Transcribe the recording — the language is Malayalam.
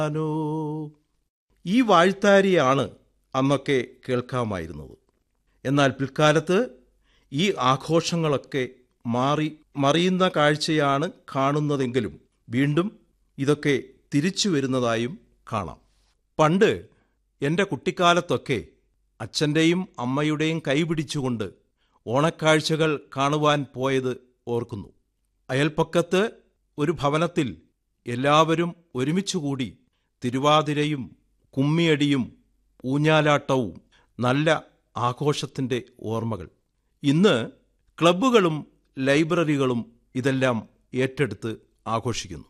ാനോ ഈ വാഴ്ത്താരിയാണ് അന്നൊക്കെ കേൾക്കാമായിരുന്നത് എന്നാൽ പിൽക്കാലത്ത് ഈ ആഘോഷങ്ങളൊക്കെ മാറി മറിയുന്ന കാഴ്ചയാണ് കാണുന്നതെങ്കിലും വീണ്ടും ഇതൊക്കെ തിരിച്ചു വരുന്നതായും കാണാം പണ്ട് എൻ്റെ കുട്ടിക്കാലത്തൊക്കെ അച്ഛൻ്റെയും അമ്മയുടെയും കൈപിടിച്ചുകൊണ്ട് ഓണക്കാഴ്ചകൾ കാണുവാൻ പോയത് ഓർക്കുന്നു അയൽപ്പക്കത്ത് ഒരു ഭവനത്തിൽ എല്ലാവരും ഒരുമിച്ചുകൂടി തിരുവാതിരയും കുമ്മിയടിയും ഊഞ്ഞാലാട്ടവും നല്ല ആഘോഷത്തിൻ്റെ ഓർമ്മകൾ ഇന്ന് ക്ലബ്ബുകളും ലൈബ്രറികളും ഇതെല്ലാം ഏറ്റെടുത്ത് ആഘോഷിക്കുന്നു